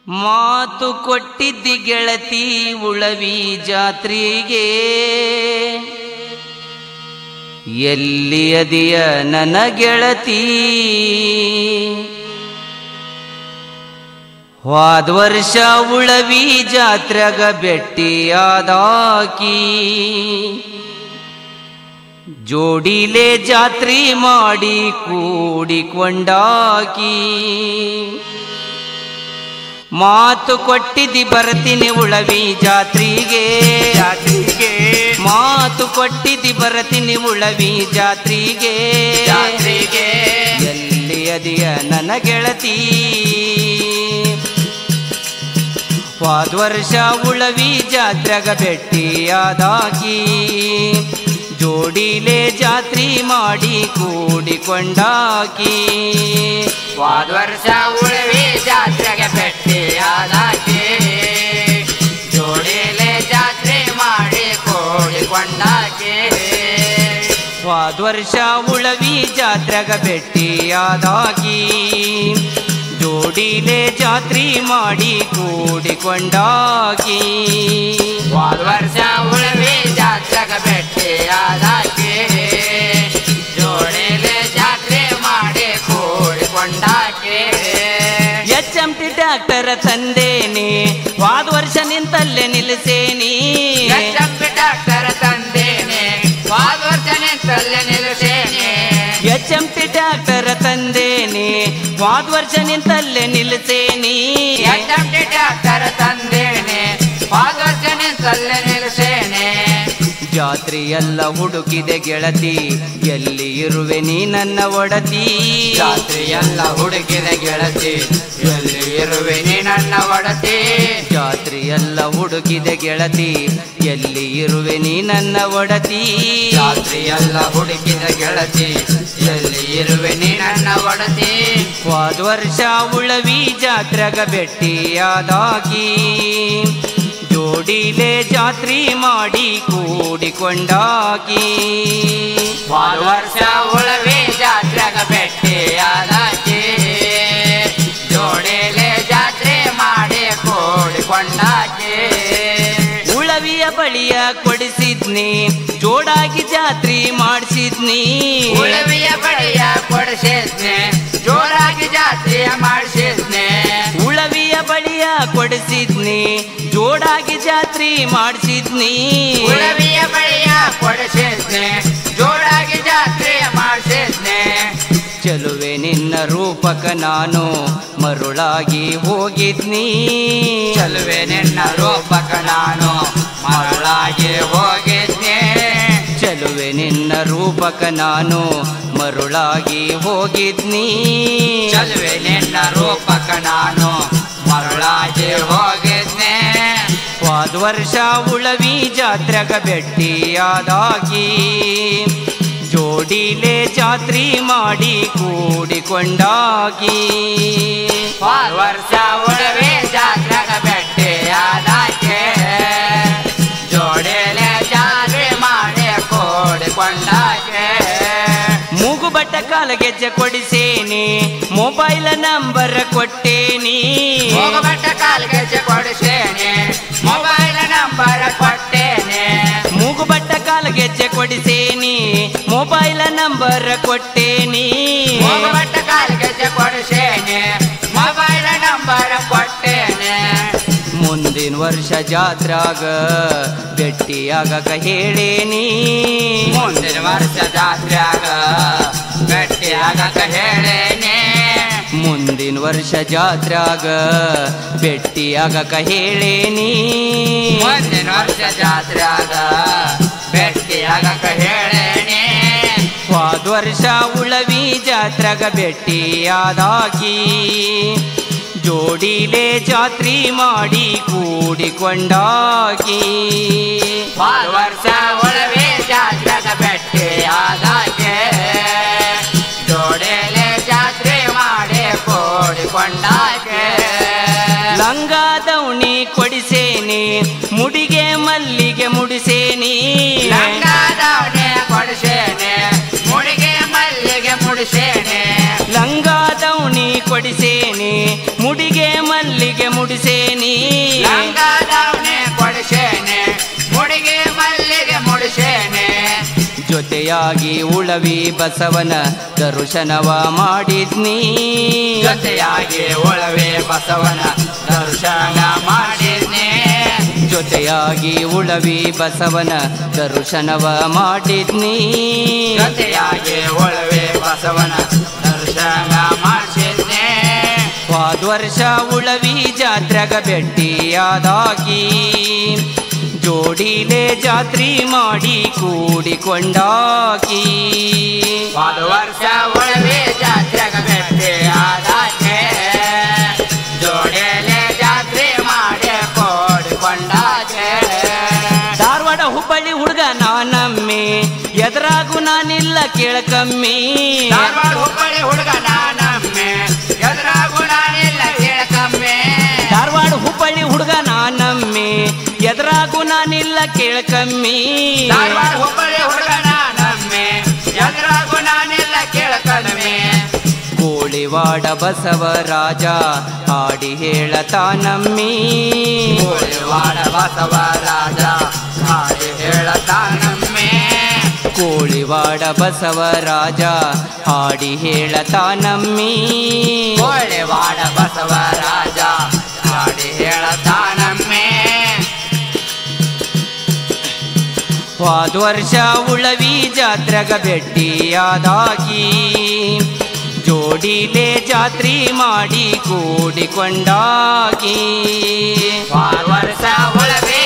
ಮಾತು ಕೊಟ್ಟಿದ್ದಿ ಗೆಳತಿ ಉಳವಿ ಜಾತ್ರೆಗೆ ಎಲ್ಲಿ ಅದಿಯ ನನ್ನ ಗೆಳತಿ ಹೋದ ವರ್ಷ ಉಳವಿ ಜಾತ್ರೆಗ ಭೆಟ್ಟಿಯಾದಾಕಿ ಜೋಡಿಲೆ ಜಾತ್ರೆ ಮಾಡಿ ಕೂಡಿಕೊಂಡಾಕಿ ಮಾತು ಕೊಟ್ಟಿದ್ದಿ ಬರ್ತೀನಿ ಉಳವಿ ಜಾತ್ರೆಗೆ ಜಾತ್ರೆಗೆ ಮಾತು ಕೊಟ್ಟಿದ್ದಿ ಬರ್ತೀನಿ ಉಳವಿ ಜಾತ್ರೆಗೆ ಜಾತ್ರೆಗೆ ಎಲ್ಲಿ ಅದಿಯ ನನ್ನ ಗೆಳತಿ ಹೋದ ವರ್ಷ ಉಳವಿ ಜಾತ್ರೆಗ ಭೆಟ್ಟಿಯಾದಾಕಿ ಜೋಡಿಲೆ ಜಾತ್ರೆ ಮಾಡಿ ಕೂಡಿಕೊಂಡಾಕಿ ಹೋದ ವರ್ಷ ಉಳವಿ ಜಾತ್ರೆಗೆ ಭೆಟ್ಟಿಯಾದಾಕಿ ಜೋಡಿಲೆ ಜಾತ್ರೆ ಮಾಡಿ ಕೂಡಿಕೊಂಡಾಕಿ ಹೋದ ವರ್ಷ ಉಳವಿ ಜಾತ್ರೆಗ ಭೆಟ್ಟಿಯಾದಾಗಿ ಜೋಡಿಲೆ ಜಾತ್ರೆ ಮಾಡಿ ಕೂಡಿಕೊಂಡಾಗಿ ಹೋದ ವರ್ಷ ಉಳವಿ ಜಾತ್ರೆಗೆ ಭೆಟ್ಟಿಯಾದಾಕಿ ಜೋಡಿಲೆ ಜಾತ್ರೆ ಮಾಡಿ ಕೂಡಿಕೊಂಡಾಕಿ ಎಚ್ ಎಂ ಟಿ ಟ್ಯಾಕ್ಟರ್ ತಂದೇನಿ ಹೋದ ವರ್ಷ ನಿಂತಲ್ಲೇ ನಿಲ್ಲಿಸೇನಿ ಎಚ್ಚಪ್ಪಿ ಡಾಕ್ಟರ್ ತಂದೇನೆ ಹೋದ ವರ್ಷ ನಿಂತಲ್ಲೇ ನಿಲ್ಲಿಸೇನೆ ಎಚ್ ಎಂ ಟಿ ಟ್ಯಾಕ್ಟರ್ ತಂದೇನಿ ಹೋದ ವರ್ಷ ನಿಂತಲ್ಲೇ ನಿಲ್ಲಿಸೇನಿ ಎಚ್ಚಪ್ಪಿ ಡಾಕ್ಟರ್ ತಂದೇನೆ ಹೋದ ವರ್ಷ ನಿಂತಲ್ಲೇ ನಿಲ್ಲಿಸೇನೆ ಜಾತ್ರೆ ಎಲ್ಲ ಹುಡುಕಿದೆ ಗೆಳತಿ ಎಲ್ಲಿ ಇರುವೆ ನೀ ನನ್ನ ಒಡತಿ ಜಾತ್ರೆ ಎಲ್ಲ ಹುಡುಕಿದ ಗೆಳತಿ ಎಲ್ಲಿ ಇರುವೆ ನೀ ನನ್ನ ಒಡತಿ ಜಾತ್ರೆ ಎಲ್ಲ ಹುಡುಕಿದೆ ಗೆಳತಿ ಎಲ್ಲಿ ಇರುವೆ ನೀ ನನ್ನ ಒಡತಿ ಜಾತ್ರೆ ಎಲ್ಲ ಹುಡುಕಿದ ಗೆಳತಿ ಎಲ್ಲಿ ಇರುವೆ ನೀ ನನ್ನ ಒಡತಿ ಹೋದ ವರ್ಷ ಉಳವಿ ಜಾತ್ರೆಗ ಭೆಟ್ಟಿಯಾದಾಗಿ ಜೋಡಿಲೆ ಜಾತ್ರೆ ಮಾಡಿ ಕೂಡಿಕೊಂಡಾಗಿ ಹೋದ ವರ್ಷ ಉಳವಿ ಜಾತ್ರೆಗ ಭೆಟ್ಟಿಯಾದಾಕಿ ಜೋಡಿಲೆ ಜಾತ್ರೆ ಮಾಡಿ ಕೂಡಿಕೊಂಡಾಕಿ ಉಳವಿಯ ಬಳಿಯ ಕೊಡಿಸಿದ್ನಿ ಜೋಡಾಗಿ ಜಾತ್ರೆ ಮಾಡಿಸಿದ್ನಿ ಉಳವಿಯ ಬಳಿಯ ಕೊಡಿಸಿದ್ನೆ ಜೋರಾಗಿ ಜಾತ್ರೆಯ ಮಾಡಿಸಿದ್ನೆ ಉಳವಿಯ ಬಳಿಯ ಕೊಡಿಸಿದ್ನಿ ಜೋಡಾಗಿ ಜಾತ್ರೆ ಮಾಡಿಸಿದ್ನಿ ಉಳವಿಯ ಬಳಿಯ ಕೊಡಿಸಿದ್ನೆ ಜೋರಾಗಿ ಜಾತ್ರೆಯ ಮಾಡಿಸಿದ್ನೆ ಚಲುವೆ ನಿನ್ನ ರೂಪಕ ನಾನು ಮರುಳಾಗಿ ಹೋಗಿದ್ನಿ ಚಲುವೆ ನಿನ್ನ ರೂಪಕ ನಾನು ಮರಳಾಗಿ ಹೋಗಿದ್ನೆ ಚಲುವೆ ನಿನ್ನ ರೂಪಕ ನಾನು ಮರುಳಾಗಿ ಹೋಗಿದ್ನಿ ಚಲುವೆ ನಿನ್ನ ರೂಪಕ ನಾನು ಮರಳಾಗಿ ಹೋಗಿದ್ನೆ ಹೋದ ವರ್ಷ ಉಳವಿ ಜಾತ್ರೆಗ ಭೆಟ್ಟಿಯಾದಾಗಿ ಜೋಡಿಲೆ ಜಾತ್ರೆ ಮಾಡಿ ಕೂಡಿಕೊಂಡಾಗಿ ಹೋದ ವರ್ಷ ಉಳವೆ ಜಾತ್ರೆಗ ಭೆಟ್ಟಿಯಾದಾಕೆ ಜೋಡಿಲೆ ಜಾತ್ರೆ ಮಾಡಿ ಕೂಡಿಕೊಂಡಾಕೆ ಮೂಗು ಬಟ್ಟ ಕಾಲಗೆಜ್ಜೆ ಕೊಡಿಸೇನಿ ಮೊಬೈಲ್ ನಂಬರ್ ಕೊಟ್ಟೇನಿ ಹೋಗಬಟ್ಟ ಕಾಲ್ಗೆಜ್ಜೆ ಕೊಡಿಸೇನೆ ಮೊಬೈಲ್ ನಂಬರ್ ಕೊಟ್ಟೇನೆ ಮೂಗು ಬಟ್ಟ ಕಾಲಗೆಜ್ಜೆ ಕೊಡಿಸೇನಿ ಮೊಬೈಲ್ ನಂಬರ್ ಕೊಟ್ಟೇನಿ ಹೋಗಬಟ್ಟ ಕಾಲ್ಗೆಜ್ಜೆ ಕೊಡಿಸೇನೆ ಮೊಬೈಲ್ ನಂಬರ್ ಕೊಟ್ಟೇನೆ ಮುಂದಿನ ವರ್ಷ ಜಾತ್ರಾಗ ಭೆಟ್ಟಿಯಾಗಕ ಹೇಳೇನಿ ಮುಂದಿನ ವರ್ಷ ಜಾತ್ರೆಯಾಗ ಭೇಟಿಯಾಗಕ ಹೇಳೇನೆ ಮುಂದಿನ ವರ್ಷ ಜಾತ್ರಾಗ ಭೆಟ್ಟಿಯಾಗಕ ಹೇಳೇನಿ ಮುಂದಿನ ವರ್ಷ ಜಾತ್ರೆಯಾಗ ಭೇಟಿಯಾಗಕ ಹೇಳೇನೆ ಹೋದ ವರ್ಷ ಉಳವಿ ಜಾತ್ರೆಗ ಭೆಟ್ಟಿಯಾದಾಗಿ ಜೋಡಿಲೆ ಜಾತ್ರೆ ಮಾಡಿ ಕೂಡಿಕೊಂಡಾಗಿ ಹೋದ ವರ್ಷ ಒಳವೆ ಜಾತ್ರೆಗ ಭೇಟಿಯಾದಾಗೆ ಜೋಡೆಲೆ ಜಾತ್ರೆ ಮಾಡಿ ಕೂಡಿಕೊಂಡಾಗೆ ಲಂಗ ದೌಣಿ ಕೊಡಿಸೇನಿ ಮುಡಿಗೆ ಮಲ್ಲಿಗೆ ಮುಡಿಸೇನಿ ಲಂಗಾದವನೆ ಕೊಡಿಸೇನೆ ಮುಡಿಗೆ ಮಲ್ಲಿಗೆ ಮುಡಿಸೇನೆ ಲಂಗ ದೌಣಿ ಕೊಡಿಸೇನಿ ಮುಡಿಗೆ ಮಲ್ಲಿಗೆ ಮುಡಿಸೇನಿ ಲಂಗಾದವನೆ ಕೊಡಿಸೇನೆ ಮುಡಿಗೆ ಮಲ್ಲಿಗೆ ಮುಡಿಸೇನೆ ಜೊತೆಯಾಗಿ ಉಳವಿ ಬಸವನ ದರ್ಶನವ ಮಾಡಿದ್ನಿ ಜೊತೆಯಾಗಿ ಒಳವೆ ಬಸವನ ದರ್ಶನ ಮಾಡಿದ್ನೆ ಜೊತೆಯಾಗಿ ಉಳವಿ ಬಸವನ ದರ್ಶನವ ಮಾಡಿದ್ನಿ ಜೊತೆಯಾಗಿ ಒಳವೆ ಬಸವನ ದರ್ಶನ ಮಾಡಿಸಿದ್ನೆ ಹೋದ ವರ್ಷ ಉಳವಿ ಜಾತ್ರೆಗ ಭೆಟ್ಟಿಯಾದಾಗಿ ಜೋಡಿಲೆ ಜಾತ್ರಿ ಮಾಡಿ ಕೂಡಿಕೊಂಡಾಗಿ ಹೋದ ವರ್ಷ ಒಳವೆ ಜಾತ್ರೆಗ ಭೇಟಿ ಆದಾಗೆ ಜೋಡೆಲೆ ಜಾತ್ರೆ ಮಾಡಿ ಕೋಡಿಕೊಂಡಾಗೆ ಧಾರವಾಡ ಹುಬ್ಬಳ್ಳಿ ಹುಡುಗ ನಾನಮ್ಮೆ ಎದುರಾಗು ನಾನಿಲ್ಲ ಕೇಳಕಮ್ಮಿ ಧಾರವಾಡ ಹುಬ್ಬಳ್ಳಿ ಹುಡುಗ ನಾನಮ್ಮೆ ಎದುರಾಗು ನಾನಿಲ್ಲ ಕೇಳಕಮ್ಮೆ ಧಾರವಾಡ ಹುಬ್ಬಳ್ಳಿ ಹುಡುಗ ನಾನಮ್ಮೆ ಎದುರಾಗು ನಾನಿಲ್ಲ ಕೇಳಕಮ್ಮಿ ಧಾರವಾಡ ಹುಬ್ಬಳ್ಳಿ ಹುಡುಗ ನಾನಮ್ಮೆ ಎದುರಾಗು ನಾನಿಲ್ಲ ಕೇಳಕಮ್ಮೆ ಕೋಳಿವಾಡ ಬಸವರಾಜ ಹಾಡಿ ಹೇಳತಾನಮ್ಮಿ ಕೋಳಿವಾಡ ಬಸವ ರಾಜ ಹಾಡಿ ಹೇಳತಾನಮ್ಮೆ ಕೋಳಿವಾಡ ಬಸವರಾಜ ಹಾಡಿ ಹೇಳತಾನಮ್ಮಿ ಕೋಳಿವಾಡ ಬಸವ ರಾಜ ಹಾಡಿ ಹೇಳತಾನಮ್ಮೆ ಹೋದ ವರ್ಷ ಉಳವಿ ಜಾತ್ರೆಗ ಭೆಟ್ಟಿಯಾದಾಗಿ ಜೋಡಿಲೆ ಜಾತ್ರಿ ಮಾಡಿ ಕೂಡಿಕೊಂಡಾಗಿ ವಾರ ವರ್ಷ ಒಳವೆ